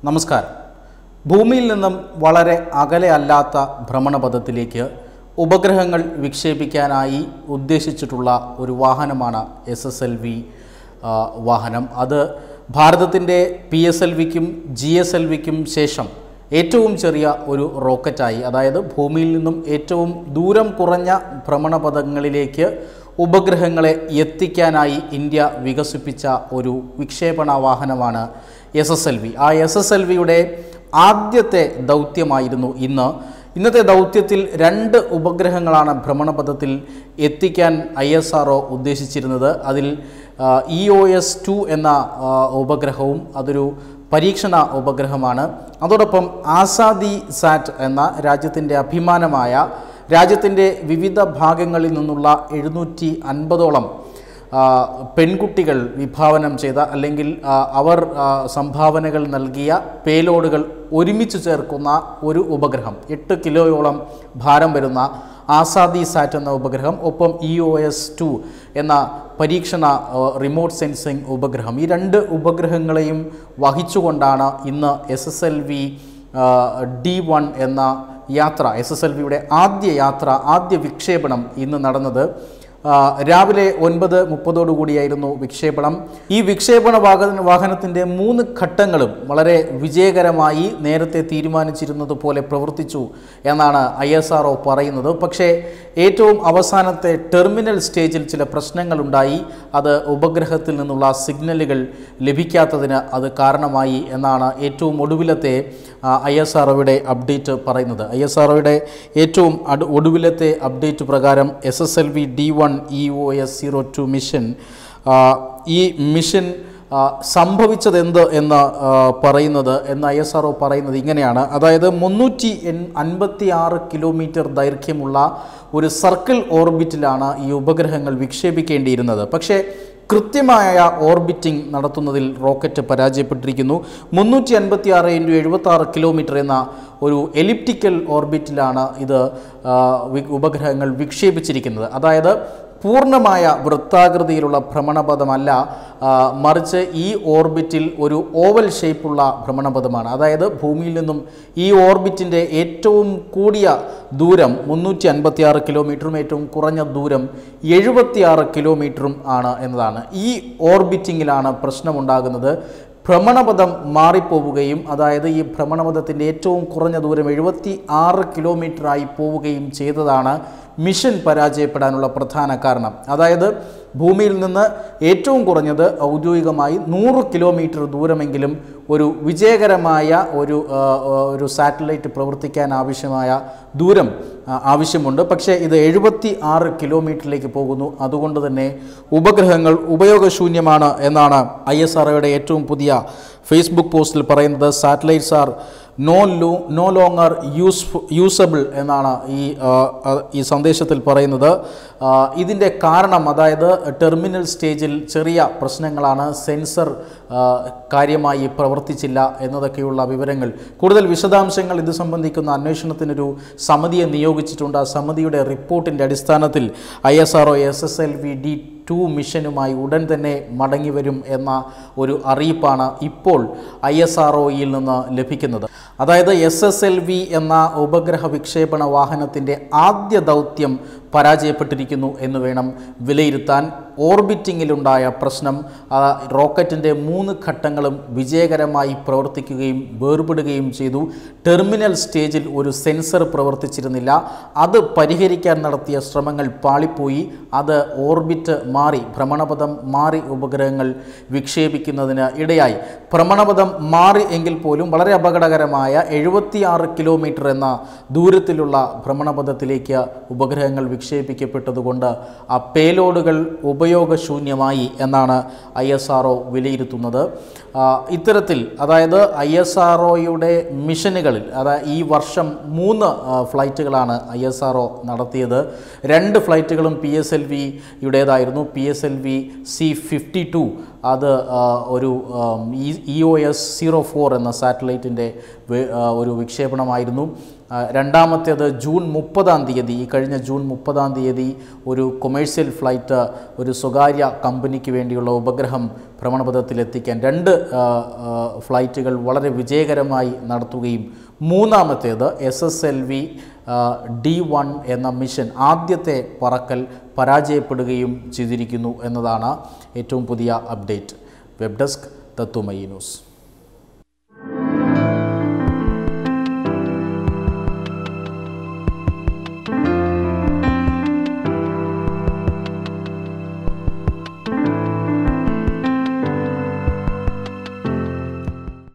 നമസ്കാരം ഭൂമിയിൽ നിന്നും വളരെ അകലെ അല്ലാത്ത ഭ്രമണപഥത്തിലേക്ക് ഉപഗ്രഹങ്ങൾ വിക്ഷേപിക്കാനായി ഉദ്ദേശിച്ചിട്ടുള്ള ഒരു വാഹനമാണ് എസ് എസ് എൽ വി വാഹനം അത് ഭാരതത്തിൻ്റെ പി എസ് എൽ വിക്കും ജി എസ് എൽ വിക്കും ശേഷം ഏറ്റവും ചെറിയ ഒരു റോക്കറ്റായി അതായത് ഭൂമിയിൽ നിന്നും ഏറ്റവും ദൂരം കുറഞ്ഞ ഭ്രമണപഥങ്ങളിലേക്ക് ഉപഗ്രഹങ്ങളെ എത്തിക്കാനായി ഇന്ത്യ വികസിപ്പിച്ച ഒരു വിക്ഷേപണ വാഹനമാണ് എസ് എസ് എൽ വി ആ എസ് എസ് എൽ വിയുടെ ആദ്യത്തെ ദൗത്യമായിരുന്നു ഇന്ന് ഇന്നത്തെ ദൗത്യത്തിൽ രണ്ട് ഉപഗ്രഹങ്ങളാണ് ഭ്രമണപഥത്തിൽ എത്തിക്കാൻ ഐ എസ് ആർ ഉദ്ദേശിച്ചിരുന്നത് അതിൽ ഇ ഒ എസ് ടു എന്ന ആ, ഉപഗ്രഹവും അതൊരു പരീക്ഷണ ഉപഗ്രഹമാണ് അതോടൊപ്പം ആസാദി സാറ്റ് എന്ന രാജ്യത്തിൻ്റെ അഭിമാനമായ രാജ്യത്തിൻ്റെ വിവിധ ഭാഗങ്ങളിൽ നിന്നുള്ള എഴുന്നൂറ്റി അൻപതോളം ആ, പെൺകുട്ടികൾ വിഭാവനം ചെയ്ത അല്ലെങ്കിൽ ആ, അവർ ആ, സംഭാവനകൾ നൽകിയ പേലോഡുകൾ ഒരുമിച്ച് ചേർക്കുന്ന ഒരു ഉപഗ്രഹം എട്ട് കിലോയോളം ഭാരം വരുന്ന ആസാദി സാറ്റ് എന്ന ഉപഗ്രഹം ഒപ്പം ഇ ഒ എസ് ടു എന്ന പരീക്ഷണ ആ, റിമോട്ട് സെൻസിങ് ഉപഗ്രഹം ഈ രണ്ട് ഉപഗ്രഹങ്ങളെയും വഹിച്ചുകൊണ്ടാണ് ഇന്ന് S S L V D one എന്ന യാത്ര എസ് എസ് എൽ വിയുടെ ആദ്യ യാത്ര ആദ്യ വിക്ഷേപണം ഇന്ന് നടന്നത് ആ, രാവിലെ ഒൻപത് മുപ്പതോടുകൂടിയായിരുന്നു വിക്ഷേപണം ഈ വിക്ഷേപണ വാഹന വാഹനത്തിൻ്റെ മൂന്ന് ഘട്ടങ്ങളും വളരെ വിജയകരമായി നേരത്തെ തീരുമാനിച്ചിരുന്നത് പോലെ പ്രവർത്തിച്ചു എന്നാണ് ഐ എസ് ആർ പറയുന്നത് പക്ഷേ ഏറ്റവും അവസാനത്തെ ടെർമിനൽ സ്റ്റേജിൽ ചില പ്രശ്നങ്ങളുണ്ടായി അത് ഉപഗ്രഹത്തിൽ നിന്നുള്ള സിഗ്നലുകൾ ലഭിക്കാത്തതിന് അത് കാരണമായി എന്നാണ് ഏറ്റവും ഒടുവിലത്തെ ഐ എസ് ആർ അപ്ഡേറ്റ് പറയുന്നത് ഐ എസ് ആർ ഏറ്റവും അടു- ഒടുവിലത്തെ അപ്ഡേറ്റ് പ്രകാരം S S L V D one E O S zero two mission ആ, ഈ മിഷൻ ആ, സംഭവിച്ചതെന്ത് എന്ന് ആ, പറയുന്നത് എന്ന് ഐ എസ് ആർ പറയുന്നത് ഇങ്ങനെയാണ് അതായത് മുന്നൂറ്റി എൺ അൻപത്തി ആറ് കിലോമീറ്റർ ദൈർഘ്യമുള്ള ഒരു സർക്കിൾ ഓർബിറ്റിലാണ് ഈ ഉപഗ്രഹങ്ങൾ വിക്ഷേപിക്കേണ്ടിയിരുന്നത് പക്ഷേ കൃത്യമായ ഓർബിറ്റിംഗ് നടത്തുന്നതിൽ റോക്കറ്റ് പരാജയപ്പെട്ടിരിക്കുന്നു മുന്നൂറ്റി അൻപത്തി ആറ് ഇൻറ്റു എഴുപത്തി ആറ് കിലോമീറ്റർ എന്ന ഒരു എലിപ്റ്റിക്കൽ ഓർബിറ്റിലാണ് ഇത് ആ, വി- ഉപഗ്രഹങ്ങൾ വിക്ഷേപിച്ചിരിക്കുന്നത് അതായത് പൂർണ്ണമായ വൃത്താകൃതിയിലുള്ള ഭ്രമണപഥമല്ല ആ, മറിച്ച് ഈ ഓർബിറ്റിൽ ഒരു ഓവൽ ഷേപ്പുള്ള ഭ്രമണപഥമാണ് അതായത് ഭൂമിയിൽ നിന്നും ഈ ഓർബിറ്റിൻ്റെ ഏറ്റവും കൂടിയ ദൂരം മുന്നൂറ്റി അൻപത്തി ആറ് കിലോമീറ്ററും ഏറ്റവും കുറഞ്ഞ ദൂരം എഴുപത്തിയാറ് കിലോമീറ്ററും ആണ് എന്നതാണ് ഈ ഓർബിറ്റിങ്ങിലാണ് പ്രശ്നമുണ്ടാകുന്നത് ഭ്രമണപഥം മാറിപ്പോവുകയും അതായത് ഈ ഭ്രമണപഥത്തിൻ്റെ ഏറ്റവും കുറഞ്ഞ ദൂരം എഴുപത്തി ആറ് കിലോമീറ്ററായി പോവുകയും ചെയ്തതാണ് മിഷൻ പരാജയപ്പെടാനുള്ള പ്രധാന കാരണം അതായത് ഭൂമിയിൽ നിന്ന് ഏറ്റവും കുറഞ്ഞത് ഔദ്യോഗികമായി നൂറ് കിലോമീറ്റർ ദൂരമെങ്കിലും ഒരു വിജയകരമായ ഒരു ആ, ആ, ഒരു സാറ്റലൈറ്റ് പ്രവർത്തിക്കാൻ ആവശ്യമായ ദൂരം ആ, ആവശ്യമുണ്ട് പക്ഷേ ഇത് എഴുപത്തി ആറ് കിലോമീറ്ററിലേക്ക് പോകുന്നു അതുകൊണ്ട് തന്നെ ഉപഗ്രഹങ്ങൾ ഉപയോഗശൂന്യമാണ് എന്നാണ് ഐ എസ് ആർഒയുടെ ഏറ്റവും പുതിയ ഫേസ്ബുക്ക് പോസ്റ്റിൽ പറയുന്നത് satellites are no lo no longer use usable എന്നാണ് ഈ ആ, ആ, ഈ സന്ദേശത്തിൽ പറയുന്നത് ആ, ഇതിൻ്റെ കാരണം അതായത് ടെർമിനൽ സ്റ്റേജിൽ ചെറിയ പ്രശ്നങ്ങളാണ് സെൻസർ ആ, കാര്യമായി പ്രവർത്തിച്ചില്ല എന്നതൊക്കെയുള്ള വിവരങ്ങൾ കൂടുതൽ വിശദാംശങ്ങൾ ഇത് സംബന്ധിക്കുന്ന അന്വേഷണത്തിനൊരു സമിതിയെ നിയോഗിച്ചിട്ടുണ്ട് ആ സമിതിയുടെ റിപ്പോർട്ടിൻ്റെ അടിസ്ഥാനത്തിൽ I S R O S S L V D two മിഷനുമായി ഉടൻ തന്നെ മടങ്ങി വരും എന്ന ഒരു അറിയിപ്പാണ് ഇപ്പോൾ ഐ എസ് ആർ ഒയിൽ നിന്ന് ലഭിക്കുന്നത് അതായത് എസ് എസ് എൽ വി എന്ന ഉപഗ്രഹ വിക്ഷേപണ വാഹനത്തിൻ്റെ ആദ്യ ദൗത്യം പരാജയപ്പെട്ടിരിക്കുന്നു എന്ന് വേണം വിലയിരുത്താൻ ഓർബിറ്റിങ്ങിലുണ്ടായ പ്രശ്നം ആ, റോക്കറ്റിൻ്റെ മൂന്ന് ഘട്ടങ്ങളും വിജയകരമായി പ്രവർത്തിക്കുകയും വേർപെടുകയും ചെയ്തു ടെർമിനൽ സ്റ്റേജിൽ ഒരു സെൻസർ പ്രവർത്തിച്ചിരുന്നില്ല അത് പരിഹരിക്കാൻ നടത്തിയ ശ്രമങ്ങൾ പാളിപ്പോയി അത് ഓർബിറ്റ് മാറി ഭ്രമണപഥം മാറി ഉപഗ്രഹങ്ങൾ വിക്ഷേപിക്കുന്നതിന് ഇടയായി ഭ്രമണപഥം മാറി എങ്കിൽ പോലും വളരെ അപകടകരമായ എഴുപത്തിയാറ് കിലോമീറ്റർ എന്ന ദൂരത്തിലുള്ള ഭ്രമണപഥത്തിലേക്ക് ഉപഗ്രഹങ്ങൾ വിക്ഷേപിക്കപ്പെട്ടതുകൊണ്ട് ആ പേലോഡുകൾ ഉപയോഗശൂന്യമായി എന്നാണ് ഐ എസ് ആർ വിലയിരുത്തുന്നത് ആ, ഇത്തരത്തിൽ അതായത് ഐ എസ് ആർ മിഷനുകളിൽ അതായത് ഈ വർഷം മൂന്ന് ആ, ഫ്ലൈറ്റുകളാണ് ഐ എസ് ആർ നടത്തിയത് രണ്ട് ഫ്ലൈറ്റുകളും പി എസ് എൽ വിയുടേതായിരുന്നു P S L V C fifty two അത് ആ, ഒരു E O S zero four എന്ന സാറ്റലൈറ്റിൻ്റെ ഒരു വിക്ഷേപണമായിരുന്നു ആ, രണ്ടാമത്തേത് ജൂൺ മുപ്പതാം തീയതി ഈ കഴിഞ്ഞ ജൂൺ മുപ്പതാം തീയതി ഒരു കൊമേഴ്സ്യൽ ഫ്ലൈറ്റ് ഒരു സ്വകാര്യ കമ്പനിക്ക് വേണ്ടിയുള്ള ഉപഗ്രഹം ഭ്രമണപഥത്തിലെത്തിക്കാൻ രണ്ട് ആ, ആ, ഫ്ലൈറ്റുകൾ വളരെ വിജയകരമായി നടത്തുകയും മൂന്നാമത്തേത് S S L V D one എന്ന മിഷൻ ആദ്യത്തെ പറക്കൽ പരാജയപ്പെടുകയും ചെയ്തിരിക്കുന്നു എന്നതാണ് ഏറ്റവും പുതിയ അപ്ഡേറ്റ് വെബ് ഡെസ്ക് തത്തുമയി ന്യൂസ്